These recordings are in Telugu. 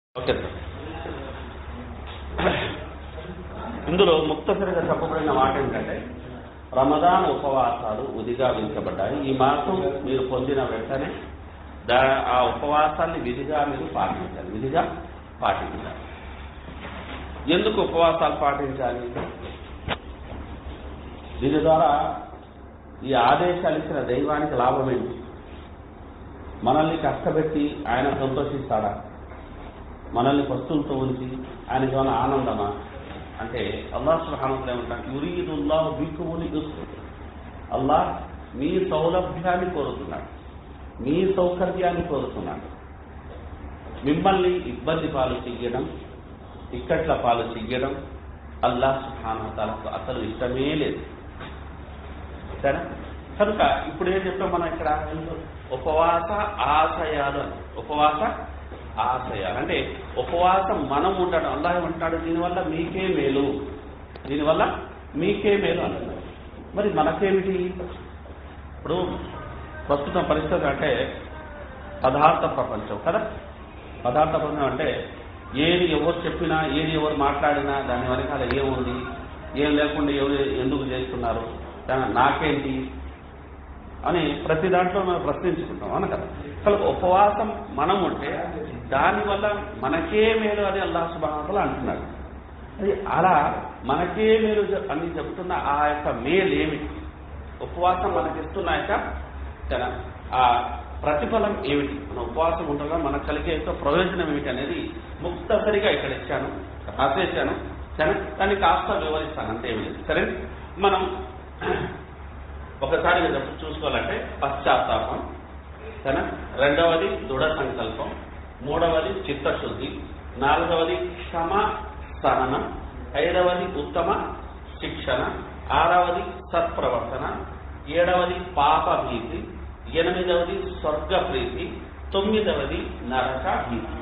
ఓకే సార్ ఇందులో ముక్తసరిగా చెప్పబడిన మాట ఏంటంటే రమదాన్ ఉపవాసాలు ఉదిగా విధించబడ్డాయి ఈ మాసం మీరు పొందిన వెంటనే దా ఆ ఉపవాసాన్ని విధిగా మీరు పాటించాలి విధిగా పాటించాలి ఎందుకు ఉపవాసాలు పాటించాలి దీని ద్వారా ఈ ఆదేశాలు ఇచ్చిన దైవానికి లాభం ఏంటి మనల్ని కష్టపెట్టి ఆయన సంతోషిస్తాడా మనల్ని పస్తులతో ఉంచి ఆయనకి ఏమైనా ఆనందమా అంటే అల్లాహ్ సుహానంలో ఏమంటారు యురీదుల్లాహ్ బిక్కుముని అల్లాహ్ మీ సౌలభ్యాన్ని కోరుతున్నాడు మీ సౌకర్యాన్ని కోరుతున్నాడు మిమ్మల్ని ఇబ్బంది పాలు చెయ్యడం ఇక్కట్ల పాలు చెయ్యడం అల్లాహ్ సుహానతలకు అసలు ఇష్టమే లేదు సరే కనుక ఇప్పుడు ఏం చెప్పాం మనం ఇక్కడ ఉపవాస ఆశయాలు అని ఉపవాస ఆశయాలు అంటే ఉపవాసం మనం ఉండడం అల్లాహ్ ఏమంటాడు దీనివల్ల మీకే మేలు దీనివల్ల మీకే మేలు అంటున్నాడు మరి మనకేమిటి ఇప్పుడు ప్రస్తుతం పరిస్థితి అంటే పదార్థ ప్రపంచం కదా పదార్థ ప్రపంచం అంటే ఏది ఎవరు చెప్పినా ఏది ఎవరు మాట్లాడినా దాని వెనకాల ఏముంది ఏం లేకుండా ఎవరు ఎందుకు చేస్తున్నారు దా- నాకేంటి అని ప్రతి దాంట్లో మనం ప్రశ్నించుకుంటాం అవును కదా అసలు ఉపవాసం మనం ఉంటే దానివల్ల మనకే మేలు అని అల్లా సుబానతలు అంటున్నాడు అది అలా మనకే మేలు చె- అని చెబుతున్న ఆ యొక్క మేలు ఏమిటి ఉపవాసం మనకిస్తున్న యొక్క తన ఆ ప్రతిఫలం ఏమిటి మన ఉపవాసం ఉండగా మనకు కలిగే యొక్క ప్రయోజనం ఏమిటి అనేది ముక్తసరిగా ఇక్కడ ఇచ్చాను రాసేసాను సరే దాన్ని కాస్త వివరిస్తాను అంతే ఏమి లేదు సరే మనం ఒకసారి మీరు చూసుకోవాలంటే పశ్చాత్తాపం సరే రెండవది దృఢ సంకల్పం మూడవది చిత్తశుద్ధి నాలుగవది క్షమ సహనం ఐదవది ఉత్తమ శిక్షణ ఆరవది సత్ప్రవర్తన ఏడవది పాప భీతి ఎనిమిదవది స్వర్గ ప్రీతి తొమ్మిదవది నరక భీతి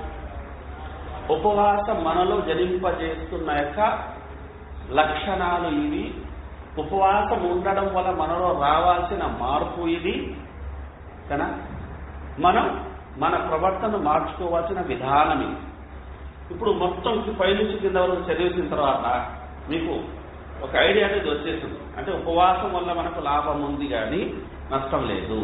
ఉపవాసం మనలో జనింపజేస్తున్న యొక్క లక్షణాలు ఇవి ఉపవాసం ఉండడం వల్ల మనలో రావాల్సిన మార్పు ఇది కదా మనం మన ప్రవర్తన మార్చుకోవాల్సిన విధానం ఇది ఇప్పుడు మొత్తం పైనుంచి కింద వరకు చదివేసిన తర్వాత మీకు ఒక ఐడియా అనేది వచ్చేసింది అంటే ఉపవాసం వల్ల మనకు లాభం ఉంది కానీ నష్టం లేదు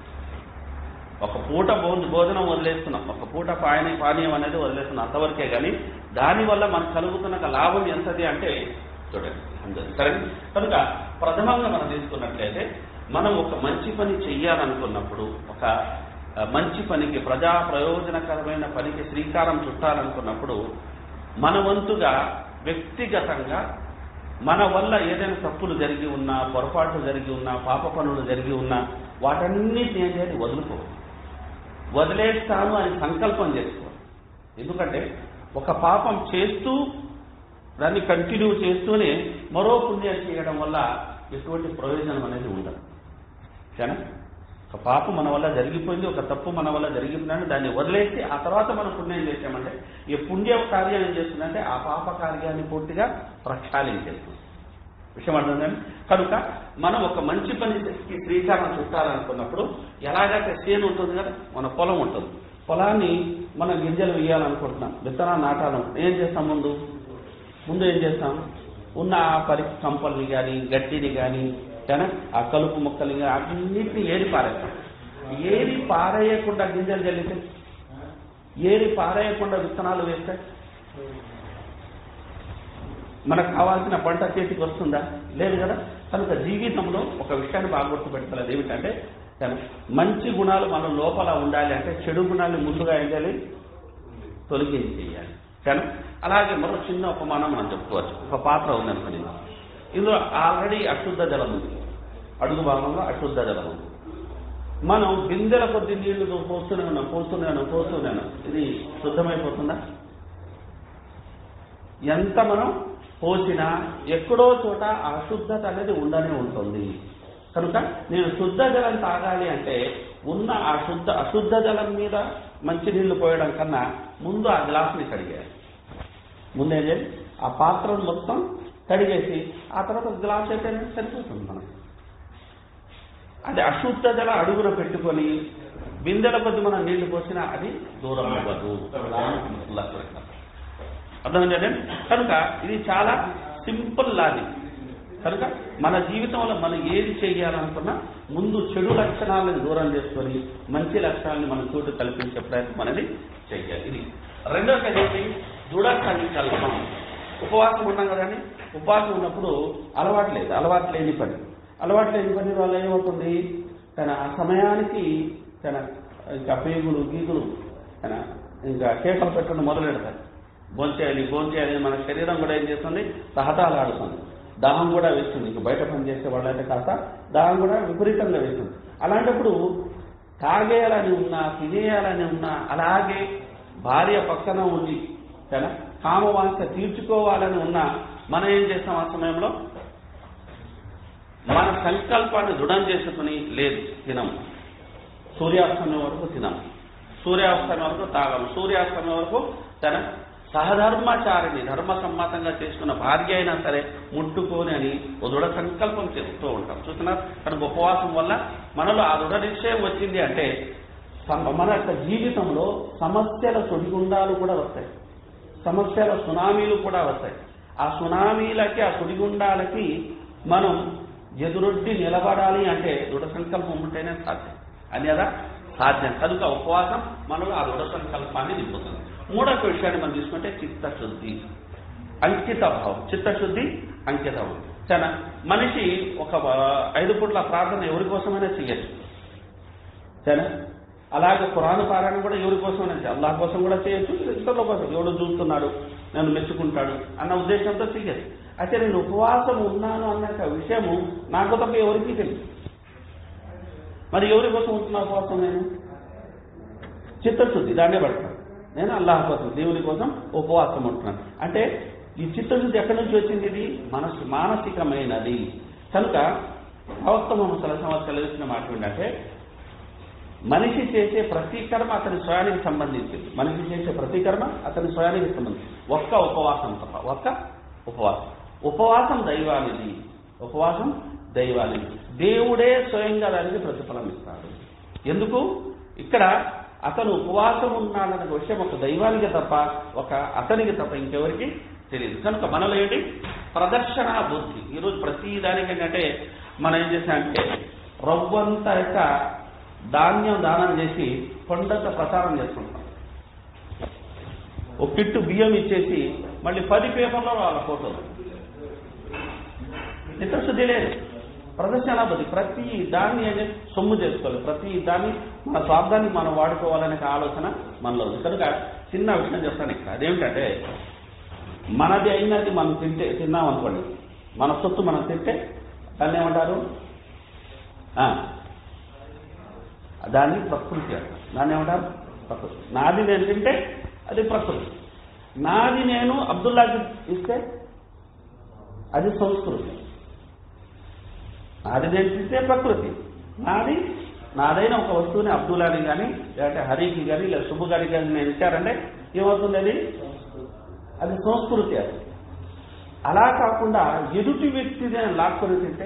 ఒక పూట భోజ భోజనం వదిలేస్తున్నాం ఒక పూట పాయని పానీయం అనేది వదిలేస్తున్నాం అంతవరకే కానీ దానివల్ల మనకు కలుగుతున్న ఒక లాభం ఎంతది అంటే చూడండి అందరూ సరే కనుక ప్రథమంగా మనం తీసుకున్నట్లయితే మనం ఒక మంచి పని చెయ్యాలనుకున్నప్పుడు ఒక ఆ, మంచి పనికి ప్రజా ప్రయోజనకరమైన పనికి శ్రీకారం చుట్టాలనుకున్నప్పుడు మన వంతుగా వ్యక్తిగతంగా మన వల్ల ఏదైనా తప్పులు జరిగి ఉన్నా పొరపాట్లు జరిగి ఉన్నా పాప పనులు జరిగి ఉన్నా వాటన్నిటిని ఏం చేయాలి వదులుకో వదిలేస్తాను అని సంకల్పం చేసుకో ఎందుకంటే ఒక పాపం చేస్తూ దాన్ని కంటిన్యూ చేస్తూనే మరో పుణ్యం చేయడం వల్ల ఎటువంటి ప్రయోజనం అనేది ఉండదు సరేనా ఒక పాపం మన వల్ల జరిగిపోయింది ఒక తప్పు మన వల్ల జరిగిందని దాన్ని వదిలేసి ఆ తర్వాత మనం పుణ్యం చేసామంటే ఈ పుణ్య కార్యం ఏం చేస్తుందంటే ఆ పాప కార్యాన్ని పూర్తిగా ప్రక్షాళించేస్తుంది విషయం అర్థమైందండి కనుక మనం ఒక మంచి పనికి శ్రీకారం చుట్టాలనుకున్నప్పుడు ఎలాగైతే చేను ఉంటుంది కదా మన పొలం ఉంటుంది పొలాన్ని మనం గింజలు వేయాలనుకుంటున్నాం విత్తనాలు నాటాలను ఏం చేస్తాం ముందు ముందు ఏం చేస్తాం ఉన్న ఆ పరి కంపల్ని కానీ గట్టిని కానీ కానీ ఆ కలుపు మొక్కల్ని కానీ అన్నింటినీ ఏరి పారేస్తాం ఏరి పారేయకుండా గింజలు చల్లితే ఏరి పారేయకుండా విత్తనాలు వేస్తే మనకు కావాల్సిన పంట చేతికి వస్తుందా లేదు కదా కనుక జీవితంలో ఒక విషయాన్ని బాగా గుర్తుపెట్టుకోలేదు ఏమిటంటే కానీ మంచి గుణాలు మన లోపల ఉండాలి అంటే చెడు గుణాలు ముందుగా ఏం చేయాలి తొలగించేయాలి కానీ అలాగే మరో చిన్న ఉపమానం మనం చెప్పుకోవచ్చు ఒక పాత్ర ఉందనుకోండి ఇందులో ఆల్రెడీ అశుద్ధ జలం ఉంది అడుగు భాగంలో అశుద్ధ జలం ఉంది మనం బిందెల కొద్ది నీళ్లు పోస్తూనే ఉన్నాం పోస్తూనే ఉన్నాం పోస్తూనే ఉన్నాం ఇది శుద్ధమైపోతుందా ఎంత మనం పోసినా ఎక్కడో చోట అశుద్ధత అనేది ఉండనే ఉంటుంది కనుక నేను శుద్ధ జలం తాగాలి అంటే ఉన్న ఆ శుద్ధ అశుద్ధ జలం మీద మంచినీళ్లు పోయడం కన్నా ముందు ఆ గ్లాసుని కడిగేయాలి ముందే చేయాలి ఆ పాత్రను మొత్తం కడిగేసి ఆ తర్వాత గ్లాస్ అయితే సరిపోతుంది మనకు అది అశుద్ధ జల అడుగున పెట్టుకొని బిందెల కొద్ది మనం నీళ్లు పోసినా అది దూరం అవ్వదు అర్థమైందండి కనుక ఇది చాలా సింపుల్ లాజిక్ కనుక మన జీవితంలో మనం ఏది చేయాలనుకున్నా ముందు చెడు లక్షణాలను దూరం చేసుకొని మంచి లక్షణాలను మన చోటు కల్పించే ప్రయత్నం అనేది చేయాలి ఇది రెండవ ఏంటి దృఢ సంకల్పం ఉపవాసం ఉన్నాం కదండి ఉపవాసం ఉన్నప్పుడు అలవాటు లేదు అలవాటు లేని పని అలవాటు లేని పని వల్ల ఏమవుతుంది తన ఆ సమయానికి తన ఇంకా పేగులు గీగులు తన ఇంకా కేకలు పెట్టడం మొదలెడతాయి భోంచేయాలి భోంచేయాలి మన శరీరం కూడా ఏం చేస్తుంది తహతాలాడుతుంది దాహం కూడా వేస్తుంది ఇంక బయట పని చేసే వాళ్ళైతే కాస్త దాహం కూడా విపరీతంగా వేస్తుంది అలాంటప్పుడు తాగేయాలని ఉన్నా తినేయాలని ఉన్నా అలాగే భార్య పక్కన ఉండి కదా కామవాంఛ తీర్చుకోవాలని ఉన్నా మనం ఏం చేస్తాం ఆ సమయంలో మన సంకల్పాన్ని దృఢం చేసుకుని లేదు తినం సూర్యాస్తమయం వరకు తినం సూర్యాస్తమయం వరకు తాగము సూర్యాస్తమయం వరకు తన సహధర్మచారిని ధర్మ సమ్మతంగా చేసుకున్న భార్య అయినా సరే ముట్టుకోని అని ఓ దృఢ సంకల్పం చేస్తూ ఉంటాం చూస్తున్నారు కనుక ఉపవాసం వల్ల మనలో ఆ దృఢ నిశ్చయం వచ్చింది అంటే సమ- మన యొక్క జీవితంలో సమస్యల సుడిగుండాలు కూడా వస్తాయి సమస్యల సునామీలు కూడా వస్తాయి ఆ సునామీలకి ఆ సుడిగుండాలకి మనం ఎదురొడ్డి నిలబడాలి అంటే దృఢ సంకల్పం ఉంటేనే సాధ్యం అన్యదా సాధ్యం కనుక ఉపవాసం మనలో ఆ దృఢ సంకల్పాన్ని నింపుతుంది మూడవ విషయాన్ని మనం తీసుకుంటే చిత్తశుద్ధి అంకిత భావం చిత్తశుద్ధి అంకిత భావం తన మనిషి ఒక ఆ, ఐదు పూట్ల ప్రార్థన ఎవరి కోసమైనా చెయ్యచ్చు సరే అలాగే పురాణ పారాయణ కూడా ఎవరి కోసమైనా చేయాలి అల్లాహ్ కోసం కూడా చేయొచ్చు ఇతరుల కోసం ఎవడు చూస్తున్నాడు నన్ను మెచ్చుకుంటాడు అన్న ఉద్దేశంతో చెయ్యచ్చు అయితే నేను ఉపవాసం ఉన్నాను అన్న విషయము నాకు తప్ప ఎవరికి తెలియదు మరి ఎవరి కోసం ఉంటున్నా ఉపవాసం నేను చిత్తశుద్ధి దాన్నే పడతాను నేను అల్లాహ్ కోసం దేవుని కోసం ఉపవాసం ఉంటున్నాను అంటే ఈ చిత్తశుద్ధి ఎక్కడి నుంచి వచ్చింది ఇది మనసు మానసికమైనది కనుక ప్రవక్త మొహమ్మద్ సలహం తెలిసిన మాట ఏంటంటే మనిషి చేసే ప్రతి కర్మ అతని స్వయానికి సంబంధించింది మనిషి చేసే ప్రతి కర్మ అతని స్వయానికి సంబంధించి ఒక్క ఉపవాసం తప్ప ఒక్క ఉపవాసం ఉపవాసం దైవానిది ఉపవాసం దైవానిది దేవుడే స్వయంగా దానికి ప్రతిఫలం ఇస్తాడు ఎందుకు ఇక్కడ అతను ఉపవాసం ఉన్నాడన్న విషయం ఒక దైవానికి తప్ప ఒక అతనికి తప్ప ఇంకెవరికి తెలియదు కనుక మనలో ఏంటి ప్రదర్శన బుద్ధి ఈరోజు ప్రతి దానికి ఏంటంటే మనం ఏం చేసామంటే రవ్వంత యొక్క ధాన్యం దానం చేసి కొండంత ప్రచారం చేసుకుంటాం ఒక కిట్టు బియ్యం ఇచ్చేసి మళ్ళీ పది పేపర్లో వాళ్ళ ఫోటోలు చిత్తశుద్ధి లేదు ప్రదర్శన బుద్ధి ప్రతి దాన్ని అనేది సొమ్ము చేసుకోవాలి ప్రతి దాన్ని మన స్వార్థాన్ని మనం వాడుకోవాలనే ఆలోచన మనలో ఉంది కనుక చిన్న విషయం చెప్తాను ఇక్కడ అదేమిటంటే మనది అయినది మనం తింటే తిన్నాం అనుకోండి మన సొత్తు మనం తింటే దాన్ని ఏమంటారు ఆ, దాన్ని ప్రకృతి అంటారు దాన్ని ఏమంటారు ప్రకృతి నాది నేను తింటే అది ప్రకృతి నాది నేను అబ్దుల్లాకి ఇస్తే అది సంస్కృతి నాది నేను తింటే ప్రకృతి నాది నాదైన ఒక వస్తువుని అబ్దుల్లాని కానీ లేదంటే హరికి కానీ లేదా శుభు గారికి కానీ నేను ఇచ్చారంటే ఏమవుతుంది అది అది సంస్కృతి అది అలా కాకుండా ఎదుటి వ్యక్తి నేను లాక్కొని తింటే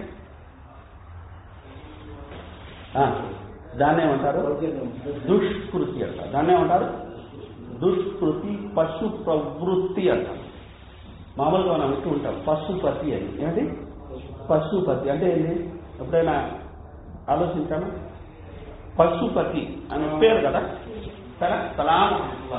ఆ, దాన్ని ఏమంటారు దుష్కృతి అంటారు దాన్ని ఏమంటారు దుష్కృతి పశు ప్రవృత్తి అంటారు మామూలుగా మనం వింటూ ఉంటాం పశుపతి అని ఏంటి పశుపతి అంటే ఏంటి ఎప్పుడైనా ఆలోచించామా పశుపతి అనే పేరు కదా సరే సలాం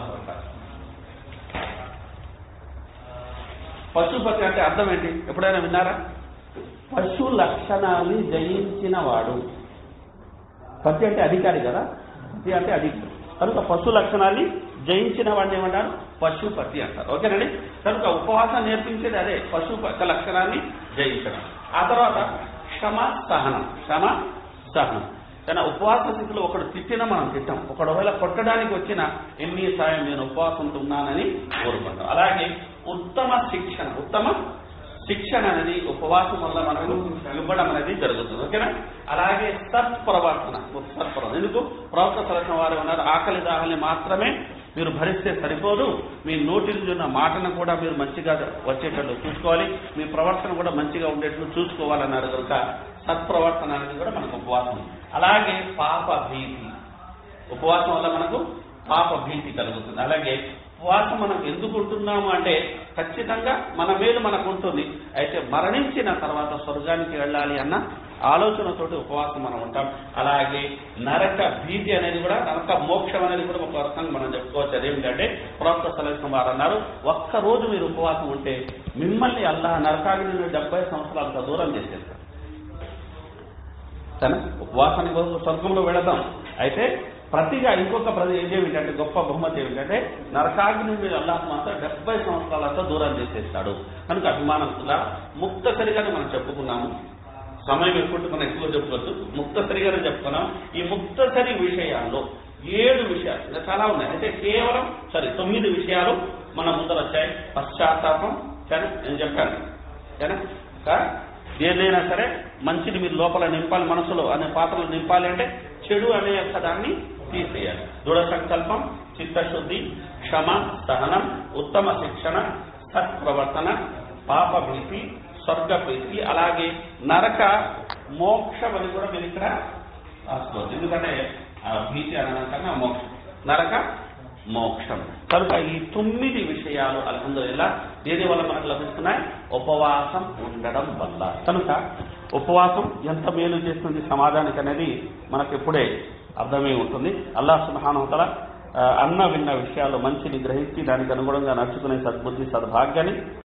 పశుపతి అంటే అర్థం ఏంటి ఎప్పుడైనా విన్నారా పశు లక్షణాన్ని జయించిన వాడు పతి అంటే అధికారి కదా పతి అంటే అధికారి కనుక పశు లక్షణాన్ని జయించిన వాడిని ఏమంటారు పశుపతి అంటారు ఓకేనండి కనుక ఉపవాసం నేర్పించేది అదే పశు యొక్క లక్షణాన్ని జయించడం ఆ తర్వాత క్షమ సహనం క్షమ సహనం కానీ ఉపవాస స్థితిలో ఒకడు తిట్టినా మనం తిట్టాం ఒకడు ఒకవేళ కొట్టడానికి వచ్చిన ఎన్ని సాయం నేను ఉపవాసంతో ఉన్నానని కోరుకుంటాం అలాగే ఉత్తమ శిక్షణ ఉత్తమ శిక్షణ అనేది ఉపవాసం వల్ల మనకు ఇవ్వడం అనేది జరుగుతుంది ఓకేనా అలాగే సత్ప్రవర్తన సత్ప్రవర్తన ఎందుకు ప్రవక్త సరసన వారు ఉన్నారు ఆకలి దాహాన్ని మాత్రమే మీరు భరిస్తే సరిపోదు మీ నోటి నుంచి ఉన్న మాటను కూడా మీరు మంచిగా వచ్చేటట్లు చూసుకోవాలి మీ ప్రవర్తన కూడా మంచిగా ఉండేట్లు చూసుకోవాలన్నారు కనుక సత్ప్రవర్తన అనేది కూడా మనకు ఉపవాసం అలాగే పాప భీతి ఉపవాసం వల్ల మనకు పాప భీతి కలుగుతుంది అలాగే ఉపవాసం మనం ఎందుకు ఉంటున్నాము అంటే ఖచ్చితంగా మన మేలు మనకు ఉంటుంది అయితే మరణించిన తర్వాత స్వర్గానికి వెళ్ళాలి అన్న ఆలోచనతోటి ఉపవాసం మనం ఉంటాం అలాగే నరక భీతి అనేది కూడా నరక మోక్షం అనేది కూడా ఒక రకంగా మనం చెప్పుకోవచ్చు అదేమిటంటే ప్రవక్త సలహం వారు అన్నారు ఒక్క రోజు మీరు ఉపవాసం ఉంటే మిమ్మల్ని అల్లా నరకాగ్ని నుండి డెబ్బై సంవత్సరాలకు దూరం చేసేస్తారు తన ఉపవాసానికి బదులు స్వర్గంలో వెళదాం అయితే ప్రతిగా ఇంకొక ప్రతి ఏమిటంటే గొప్ప బహుమతి ఏమిటంటే నరకాగ్ని మీద అల్లాహ్ మాత్రం డెబ్బై సంవత్సరాలతో దూరం చేసేస్తాడు కనుక అభిమానంగా ముక్తసరిగానే మనం చెప్పుకున్నాము సమయం ఎక్కువ మనం ఎక్కువ చెప్పుకోవచ్చు ముక్తసరిగానే చెప్పుకున్నాం ఈ ముక్తసరి విషయాల్లో ఏడు విషయాలు ఇంకా చాలా ఉన్నాయి అయితే కేవలం సరే తొమ్మిది విషయాలు మన ముందర వచ్చాయి పశ్చాత్తాపం సరే నేను చెప్పాను సరేనా ఇంకా ఏదైనా సరే మంచిని మీరు లోపల నింపాలి మనసులో అనే పాత్రలు నింపాలి అంటే చెడు అనే యొక్క దాన్ని తీసేయాలి దృఢ సంకల్పం చిత్తశుద్ధి క్షమ సహనం ఉత్తమ శిక్షణ సత్ప్రవర్తన పాప భీతి స్వర్గ ప్రీతి అలాగే నరక మోక్షం అని కూడా మీరు ఇక్కడ రాసుకోవచ్చు ఎందుకంటే ఆ భీతి అనడం కన్నా మోక్షం నరక మోక్షం కనుక ఈ తొమ్మిది విషయాలు అల్హందుల్లా దేని వల్ల మనకు లభిస్తున్నాయి ఉపవాసం ఉండడం వల్ల కనుక ఉపవాసం ఎంత మేలు చేస్తుంది సమాజానికి అనేది మనకు ఇప్పుడే అర్థమై ఉంటుంది అల్లాహ్ సుబ్హానహు అన్న విన్న విషయాలు మంచిని గ్రహించి దానికి అనుగుణంగా నడుచుకునే సద్బుద్ధి సద్భాగ్యాన్ని